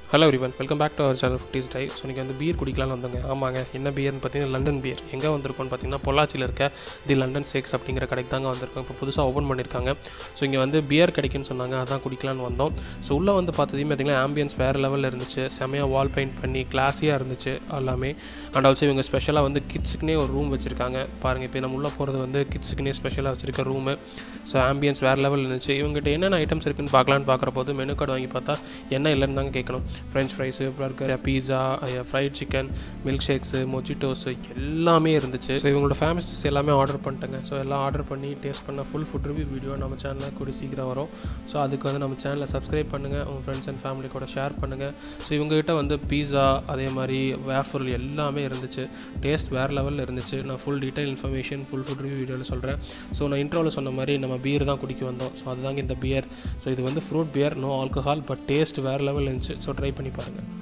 hello everyone welcome back to our channel fifties dive so இன்றைக்கி வந்து beer குடிக்கலாம்னு வந்தோங்க ஆமாங்க என்ன பீர்னு பார்த்தீங்கன்னா லண்டன் பீர் எங்கே வந்திருக்கோம்னு பார்த்தீங்கன்னா பொள்ளாச்சியில் இருக்க தி லண்டன் சேக்ஸ் அப்படிங்கிற கடைக்கு தாங்க வந்திருக்கோம் இப்போ புதுசாக ஓப்பன் பண்ணியிருக்காங்க ஸோ இங்கே வந்து பியர் கிடைக்குன்னு சொன்னாங்க அதான் குடிக்கலாம்னு வந்தோம் ஸோ உள்ளே வந்து பார்த்ததையும் பார்த்தீங்கன்னா ஆம்பியன்ஸ் வேறு லெவலில் இருந்துச்சு செமையாக வால் பெயிண்ட் பண்ணி கிளாஸியாக இருந்துச்சு எல்லாமே அண்ட் ஆல்சோ இவங்க ஸ்பெஷலாக வந்து கிட்ஸுக்குனே ஒரு ரூம் வச்சுருக்காங்க பாருங்கள் இப்போ நம்ம உள்ளே போகிறது வந்து கிட்ஸுக்குனே ஸ்பெஷலாக வச்சுருக்க ரூமு ஸோ ஆம்பியன்ஸ் வேறு லெவல் இருந்துச்சு இவங்ககிட்ட என்னென்ன ஐட்டம்ஸ் இருக்குன்னு பார்க்கலான்னு பார்க்குற போது மெனு கார்டு வாங்கி பார்த்தா என்ன இல்லைன்னு தாங்க கேட்கணும் French fries burger pizza fried chicken milk shakes mojitos எல்லாமே இருந்துச்சு ஸோ இவங்களோட ஃபேமஸ் டிஷ் எல்லாமே ஆர்டர் பண்ணிட்டேங்க ஸோ எல்லாம் ஆர்டர் பண்ணி டேஸ்ட் பண்ண ஃபுல் ஃபுட் ரிவ்யூ வீடியோ நம்ம சேனலில் கூடி சீக்கிரம் வரும் ஸோ அதுக்கு வந்து நம்ம சேனலை சப்ஸ்கிரைப் பண்ணுங்கள் உங்கள் ஃப்ரெண்ட்ஸ் அண்ட் ஃபேமிலி கூட ஷேர் பண்ணுங்கள் ஸோ இவங்ககிட்ட வந்து பீஸா அதே மாதிரி வேஃபுல் எல்லாமே இருந்துச்சு டேஸ்ட் வேறு லெவலில் இருந்துச்சு நான் full detail information full food review வீடியோவில் சொல்கிறேன் ஸோ நான் இன்ட்ரோவில் சொன்ன மாதிரி நம்ம பீர் தான் குடிக்க வந்தோம் ஸோ அதுதாங்க இந்த பியர் ஸோ இது வந்து fruit beer no alcohol but taste வேறு லெவல் இருந்துச்சு ஸோ ட்ரை பண்ணி பாருங்கள்